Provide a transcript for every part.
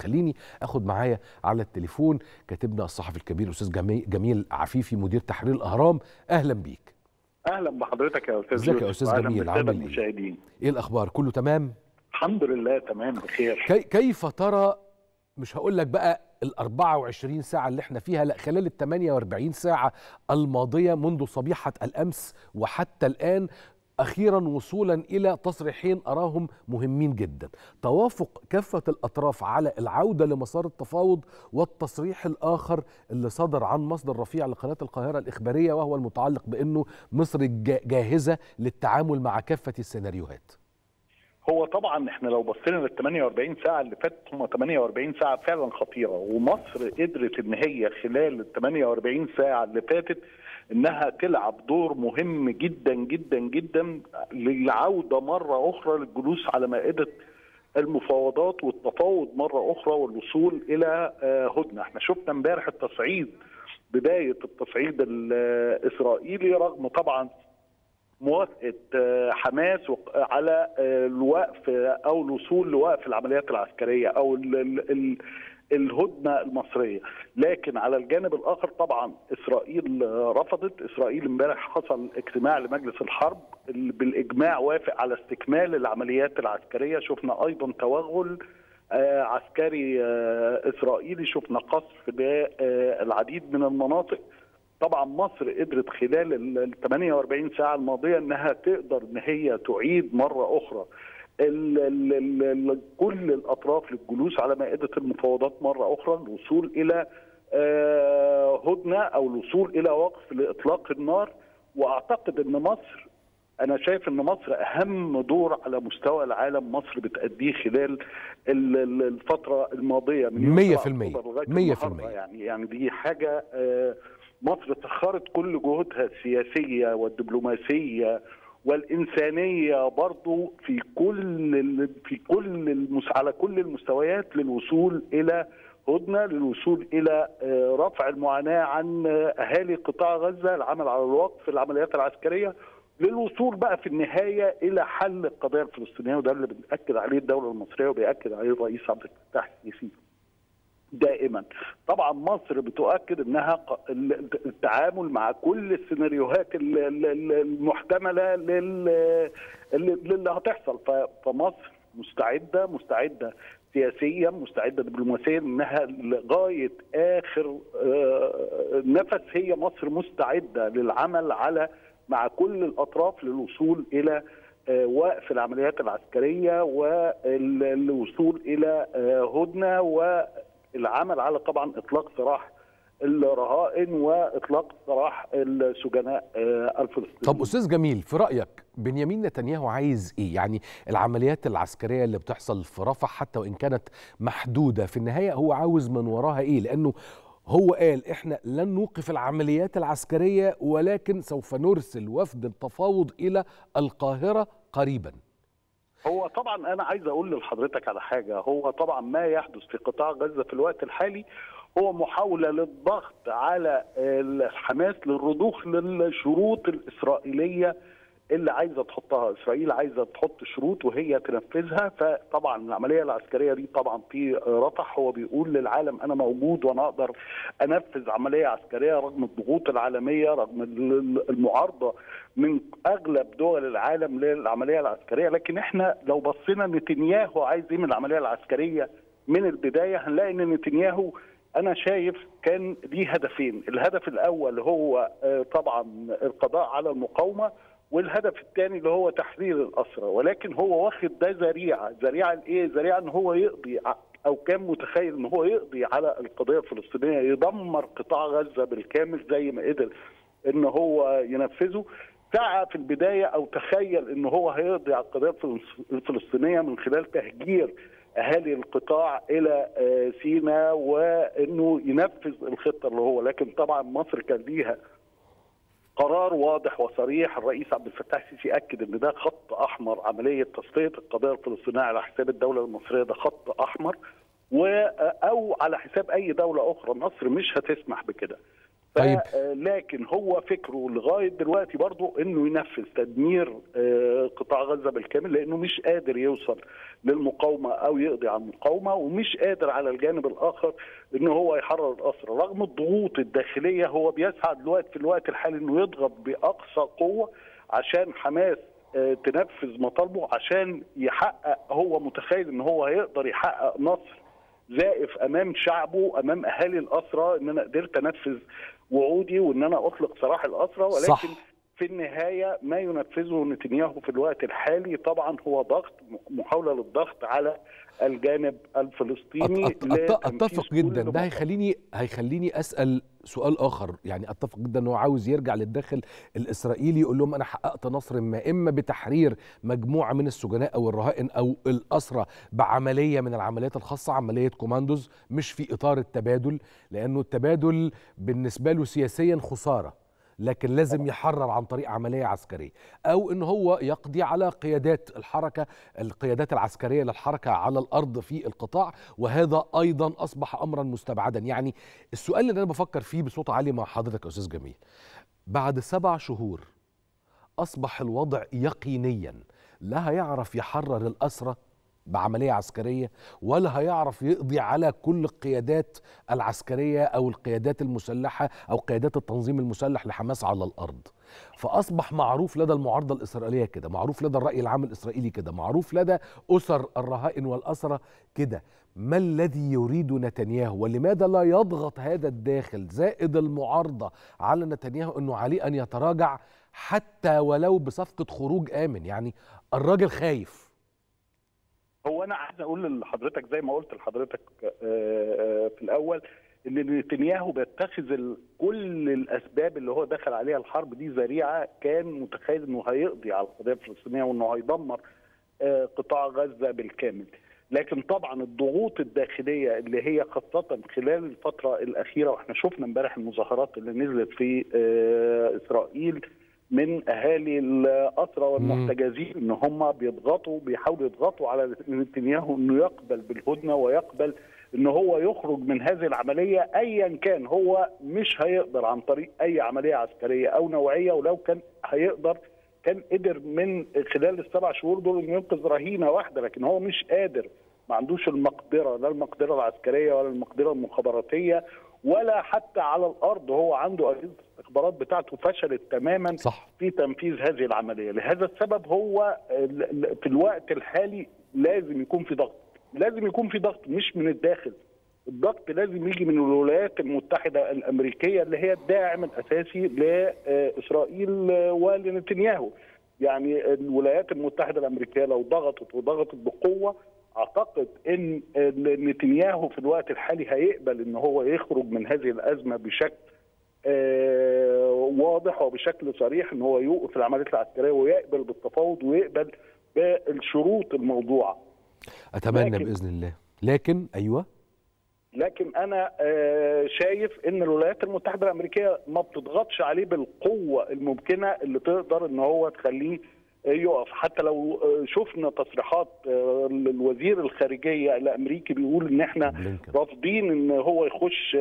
خليني اخد معايا على التليفون كاتبنا الصحفي الكبير استاذ جميل, جميل عفيفي مدير تحرير الاهرام اهلا بيك اهلا بحضرتك يا استاذ ازيك يا استاذ جميل عامل ايه المشاهدين ايه الاخبار كله تمام الحمد لله تمام بخير كي كيف ترى مش هقول لك بقى ال 24 ساعة اللي احنا فيها لا خلال ال 48 ساعة الماضية منذ صبيحة الأمس وحتى الآن أخيرا وصولا إلى تصريحين أراهم مهمين جدا توافق كافة الأطراف على العودة لمسار التفاوض والتصريح الآخر اللي صدر عن مصدر رفيع لقناة القاهرة الإخبارية وهو المتعلق بأنه مصر جاهزة للتعامل مع كافة السيناريوهات هو طبعا احنا لو بصينا لل 48 ساعه اللي فاتت هم 48 ساعه فعلا خطيره ومصر قدرت ان هي خلال ال 48 ساعه اللي فاتت انها تلعب دور مهم جدا جدا جدا للعوده مره اخرى للجلوس على مائده المفاوضات والتفاوض مره اخرى والوصول الى هدنه، احنا شفنا امبارح التصعيد بدايه التصعيد الاسرائيلي رغم طبعا موافقه حماس على الوقف او الوصول لوقف العمليات العسكريه او ال ال الهدنه المصريه، لكن على الجانب الاخر طبعا اسرائيل رفضت، اسرائيل امبارح حصل اجتماع لمجلس الحرب بالاجماع وافق على استكمال العمليات العسكريه، شفنا ايضا توغل عسكري اسرائيلي، شفنا قصف للعديد من المناطق طبعا مصر قدرت خلال ال 48 ساعه الماضيه انها تقدر ان هي تعيد مره اخرى ال ال ال كل الاطراف للجلوس على مائده المفاوضات مره اخرى الوصول الى آه هدنه او الوصول الى وقف لاطلاق النار واعتقد ان مصر انا شايف ان مصر اهم دور على مستوى العالم مصر بتاديه خلال الفتره الماضيه من 100% 100% يعني يعني دي حاجه آه مصر سخرت كل جهودها السياسيه والدبلوماسيه والانسانيه برضو في كل في كل المس على كل المستويات للوصول الى هدنه للوصول الى رفع المعاناه عن اهالي قطاع غزه العمل على الوقف العمليات العسكريه للوصول بقى في النهايه الى حل القضيه الفلسطينيه وده اللي بتاكد عليه الدوله المصريه وبياكد عليه الرئيس عبد الفتاح السيسي دائما طبعا مصر بتؤكد انها التعامل مع كل السيناريوهات المحتمله للي هتحصل فمصر مستعده مستعده سياسيا مستعده دبلوماسيا انها لغايه اخر نفس هي مصر مستعده للعمل على مع كل الاطراف للوصول الى وقف العمليات العسكريه والوصول الى هدنه و العمل على طبعا اطلاق سراح الرهائن واطلاق سراح السجناء الفلسطينيين. طب استاذ جميل في رايك بنيامين نتنياهو عايز ايه؟ يعني العمليات العسكريه اللي بتحصل في رفح حتى وان كانت محدوده في النهايه هو عاوز من وراها ايه؟ لانه هو قال احنا لن نوقف العمليات العسكريه ولكن سوف نرسل وفد التفاوض الى القاهره قريبا. هو طبعا انا عايز اقول لحضرتك على حاجه هو طبعا ما يحدث في قطاع غزه في الوقت الحالي هو محاوله للضغط على حماس للرضوخ للشروط الاسرائيليه اللي عايزه تحطها اسرائيل عايزه تحط شروط وهي تنفذها فطبعا العمليه العسكريه دي طبعا في رفح هو بيقول للعالم انا موجود وانا اقدر انفذ عمليه عسكريه رغم الضغوط العالميه رغم المعارضه من اغلب دول العالم للعمليه العسكريه لكن احنا لو بصينا نتنياهو عايز ايه من العمليه العسكريه من البدايه هنلاقي ان نتنياهو انا شايف كان ليه هدفين الهدف الاول هو طبعا القضاء على المقاومه والهدف الثاني اللي هو تحرير الاسرى ولكن هو واخد ده ذريعه ذريعه لايه ذريعه ان هو يقضي او كان متخيل ان هو يقضي على القضيه الفلسطينيه يدمر قطاع غزه بالكامل زي ما قدر ان هو ينفذه سعى في البدايه او تخيل ان هو هيقضي على القضيه الفلسطينيه من خلال تهجير اهالي القطاع الى سيناء وانه ينفذ الخطه اللي هو لكن طبعا مصر كان ليها قرار واضح وصريح الرئيس عبد الفتاح السيسي اكد ان ده خط احمر عمليه تصفيه القضيه الفلسطينيه على حساب الدوله المصريه ده خط احمر و او على حساب اي دوله اخرى مصر مش هتسمح بكده طيب. لكن هو فكره لغايه دلوقتي برضه انه ينفذ تدمير قطاع غزه بالكامل لانه مش قادر يوصل للمقاومه او يقضي على المقاومه ومش قادر على الجانب الاخر ان هو يحرر الاسرى رغم الضغوط الداخليه هو بيسعى دلوقتي في الوقت الحالي انه يضغط باقصى قوه عشان حماس تنفذ مطالبه عشان يحقق هو متخيل ان هو هيقدر يحقق نصر زائف امام شعبه امام اهالي الاسرى ان انا قدرت انفذ وعودي وان انا اطلق سراح الاسرى ولكن صح. في النهايه ما ينفذه نتنياهو في الوقت الحالي طبعا هو ضغط محاوله للضغط على الجانب الفلسطيني اتفق جدا ده هيخليني هيخليني اسال سؤال اخر يعني اتفق جدا ان هو عاوز يرجع للداخل الاسرائيلي يقول لهم انا حققت نصر ما اما بتحرير مجموعه من السجناء او الرهائن او الاسرى بعمليه من العمليات الخاصه عمليه كوماندوز مش في اطار التبادل لانه التبادل بالنسبه له سياسيا خساره لكن لازم يحرر عن طريق عملية عسكرية أو إن هو يقضي على قيادات الحركة القيادات العسكرية للحركة على الأرض في القطاع وهذا أيضا أصبح أمرا مستبعدا يعني السؤال اللي أنا بفكر فيه بصوت عالي مع حضرتك يا أستاذ جميل بعد سبع شهور أصبح الوضع يقينيا لا هيعرف يحرر الأسرة بعملية عسكرية ولا هيعرف يقضي على كل القيادات العسكرية أو القيادات المسلحة أو قيادات التنظيم المسلح لحماس على الأرض فأصبح معروف لدى المعارضة الإسرائيلية كده معروف لدى الرأي العام الإسرائيلي كده معروف لدى أسر الرهائن والأسرة كده ما الذي يريد نتنياهو ولماذا لا يضغط هذا الداخل زائد المعارضة على نتنياهو أنه عليه أن يتراجع حتى ولو بصفقة خروج آمن يعني الراجل خايف هو انا عايز اقول لحضرتك زي ما قلت لحضرتك في الاول ان نتنياهو بيتخذ كل الاسباب اللي هو دخل عليها الحرب دي ذريعه كان متخيل انه هيقضي على القضيه الفلسطينيه وانه هيدمر قطاع غزه بالكامل لكن طبعا الضغوط الداخليه اللي هي خاصه خلال الفتره الاخيره واحنا شفنا امبارح المظاهرات اللي نزلت في اسرائيل من اهالي الاسرى والمحتجزين ان هم بيضغطوا بيحاولوا يضغطوا على نتنياهو انه يقبل بالهدنه ويقبل ان هو يخرج من هذه العمليه ايا كان هو مش هيقدر عن طريق اي عمليه عسكريه او نوعيه ولو كان هيقدر كان قدر من خلال السبع شهور دول انه ينقذ رهينه واحده لكن هو مش قادر ما عندوش المقدره لا المقدره العسكريه ولا المقدره المخابراتيه ولا حتى على الارض هو عنده اجهزه الاستخبارات بتاعته فشلت تماما صح. في تنفيذ هذه العمليه، لهذا السبب هو في الوقت الحالي لازم يكون في ضغط، لازم يكون في ضغط مش من الداخل، الضغط لازم يجي من الولايات المتحده الامريكيه اللي هي الداعم الاساسي لاسرائيل ولنتنياهو. يعني الولايات المتحده الامريكيه لو ضغطت وضغطت بقوه اعتقد ان نتنياهو في الوقت الحالي هيقبل ان هو يخرج من هذه الازمه بشكل آه واضح وبشكل صريح ان هو يوقف العمليات العسكريه ويقبل بالتفاوض ويقبل بالشروط الموضوعه. اتمنى لكن باذن الله، لكن ايوه لكن انا آه شايف ان الولايات المتحده الامريكيه ما بتضغطش عليه بالقوه الممكنه اللي تقدر ان هو تخليه يقف حتى لو شفنا تصريحات الوزير الخارجيه الامريكي بيقول ان احنا رافضين ان هو يخش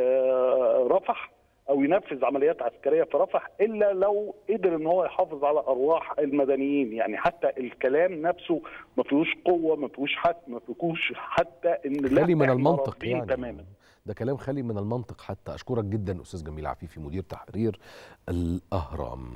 رفح او ينفذ عمليات عسكريه في رفح الا لو قدر ان هو يحافظ على ارواح المدنيين يعني حتى الكلام نفسه ما فيهوش قوه ما فيهوش حتى ما فيهوش حتى ان خالي من المنطق يعني تماما ده كلام خالي من المنطق حتى اشكرك جدا استاذ جميل عفيفي مدير تحرير الاهرام